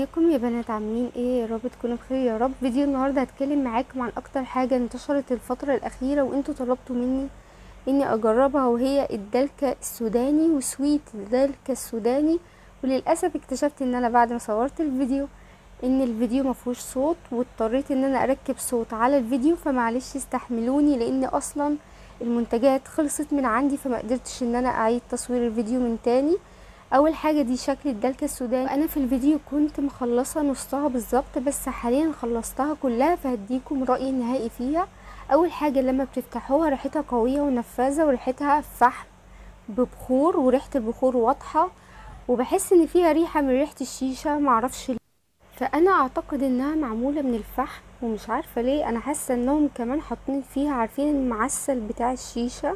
ازيكم يا بنات عاملين ايه يا رب تكونوا بخير يا رب فيديو النهارده هتكلم معاكم عن اكتر حاجه انتشرت الفتره الاخيره وانتوا طلبتوا مني اني اجربها وهي الدلكه السوداني وسويت الدلكه السوداني وللاسف اكتشفت ان انا بعد ما صورت الفيديو ان الفيديو مفهوش صوت واضطريت ان انا اركب صوت على الفيديو فمعلش استحملوني لان اصلا المنتجات خلصت من عندي فما قدرتش ان انا اعيد تصوير الفيديو من تاني اول حاجه دي شكل الدلكه السوداني انا في الفيديو كنت مخلصه نصها بالظبط بس حاليا خلصتها كلها فهديكم رايي النهائي فيها اول حاجه لما بتفتحوها ريحتها قويه ونفاذه وريحتها فحم ببخور وريحه البخور واضحه وبحس ان فيها ريحه من ريحه الشيشه معرفش ليه فانا اعتقد انها معموله من الفحم ومش عارفه ليه انا حاسه انهم كمان حاطين فيها عارفين المعسل بتاع الشيشه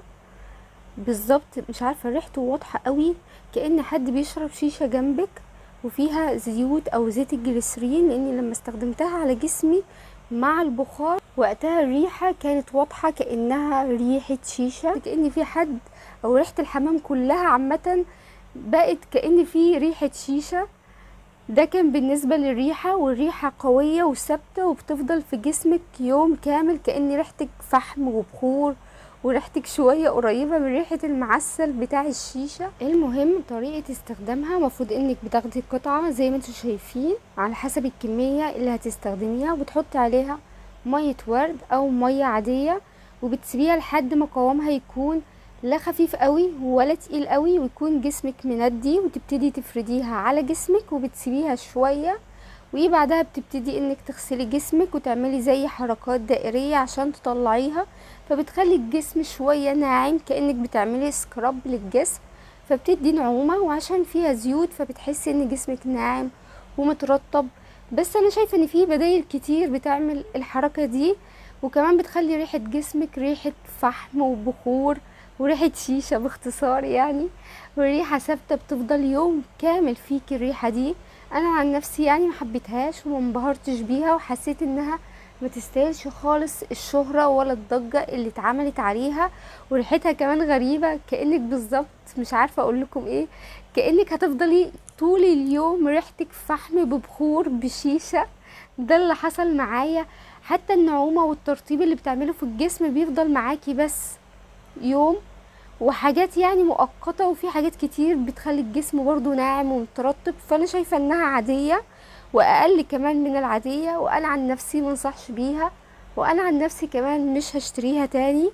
بالظبط مش عارفه ريحته واضحه قوي كأن حد بيشرب شيشة جنبك وفيها زيوت او زيت الجليسرين لاني لما استخدمتها على جسمي مع البخار وقتها الريحة كانت واضحة كأنها ريحة شيشة كأن في حد او ريحة الحمام كلها عامة بقت كأن في ريحة شيشة ده كان بالنسبة للريحة والريحة قوية وثابتة وبتفضل في جسمك يوم كامل كأن ريحتك فحم وبخور وريحتك شويه قريبه من ريحه المعسل بتاع الشيشه المهم طريقه استخدامها المفروض انك بتاخدي قطعه زي ما انتم شايفين على حسب الكميه اللي هتستخدميها وبتحطي عليها ميه ورد او ميه عاديه وبتسيبيها لحد ما قوامها يكون لا خفيف قوي ولا تقيل قوي ويكون جسمك مندي وتبتدي تفرديها على جسمك وبتسيبيها شويه وبعدها بتبتدي انك تغسلي جسمك وتعملي زي حركات دائريه عشان تطلعيها فبتخلي الجسم شويه ناعم كانك بتعملي سكراب للجسم فبتدي نعومه وعشان فيها زيوت فبتحسي ان جسمك ناعم ومترطب بس انا شايفه ان في بدايل كتير بتعمل الحركه دي وكمان بتخلي ريحه جسمك ريحه فحم وبخور وريحه شيشه باختصار يعني والريحه ثابته بتفضل يوم كامل فيك الريحه دي انا عن نفسي يعني ما حبيتهاش وما انبهرتش بيها وحسيت انها ما تستاهلش خالص الشهرة ولا الضجة اللي اتعملت عليها وريحتها كمان غريبة كأنك بالظبط مش عارفة اقول لكم ايه كأنك هتفضلي طول اليوم ريحتك فحم ببخور بشيشة ده اللي حصل معايا حتى النعومة والترطيب اللي بتعمله في الجسم بيفضل معاكي بس يوم وحاجات يعني مؤقتة وفي حاجات كتير بتخلي الجسم برضو ناعم ومترطب فانا شايفة انها عادية واقل كمان من العادية وانا عن نفسي منصحش بيها وانا عن نفسي كمان مش هشتريها تاني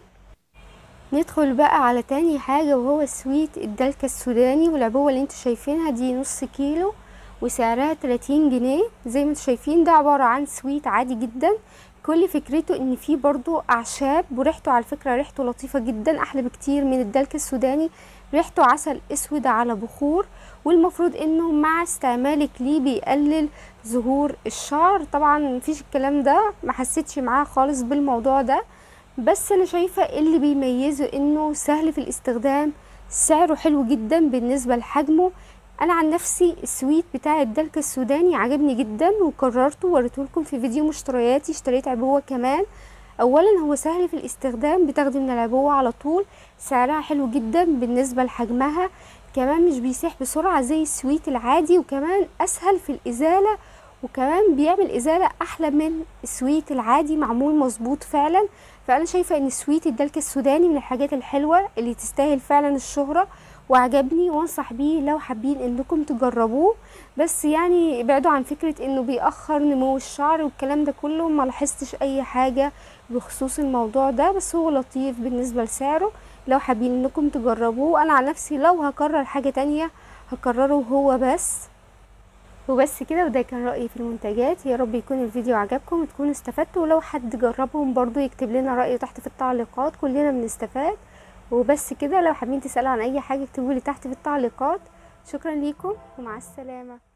ندخل بقى على تاني حاجة وهو سويت الدلكة السوداني والعبوة اللي انتوا شايفينها دي نص كيلو وسعرها 30 جنيه زي ما انتوا شايفين ده عبارة عن سويت عادي جدا كل فكرته ان فيه برضو اعشاب وريحته على فكرة ريحته لطيفة جدا احلى بكتير من الدلك السوداني ريحته عسل اسود على بخور والمفروض انه مع استعمالك ليه بيقلل ظهور الشعر طبعا مفيش الكلام ده ما حسيتش معاه خالص بالموضوع ده بس انا شايفة اللي بيميزه انه سهل في الاستخدام سعره حلو جدا بالنسبة لحجمه انا عن نفسي السويت بتاع الدلك السوداني عجبني جدا وقررته ووريته لكم في فيديو مشترياتي اشتريت عبوه كمان اولا هو سهل في الاستخدام بتاخدي من العبوه على طول سعرها حلو جدا بالنسبه لحجمها كمان مش بيسيح بسرعه زي السويت العادي وكمان اسهل في الازاله وكمان بيعمل ازاله احلى من السويت العادي معمول مظبوط فعلا فانا شايفه ان السويت الدلك السوداني من الحاجات الحلوه اللي تستاهل فعلا الشهره وعجبني وانصح بيه لو حابين انكم تجربوه بس يعني ابعدوا عن فكرة انه بيأخر نمو الشعر والكلام ده كله ما لاحظتش اي حاجة بخصوص الموضوع ده بس هو لطيف بالنسبة لسعره لو حابين انكم تجربوه انا عن نفسي لو هكرر حاجة تانية هكرره هو بس وبس كده وده كان رأيي في المنتجات يا رب يكون الفيديو عجبكم وتكونوا استفدتوا ولو حد جربهم برضو يكتب لنا رأيه تحت في التعليقات كلنا بنستفاد وبس كده لو حابين تسألوا عن اي حاجة اكتبوا لي تحت في التعليقات شكرا ليكم ومع السلامة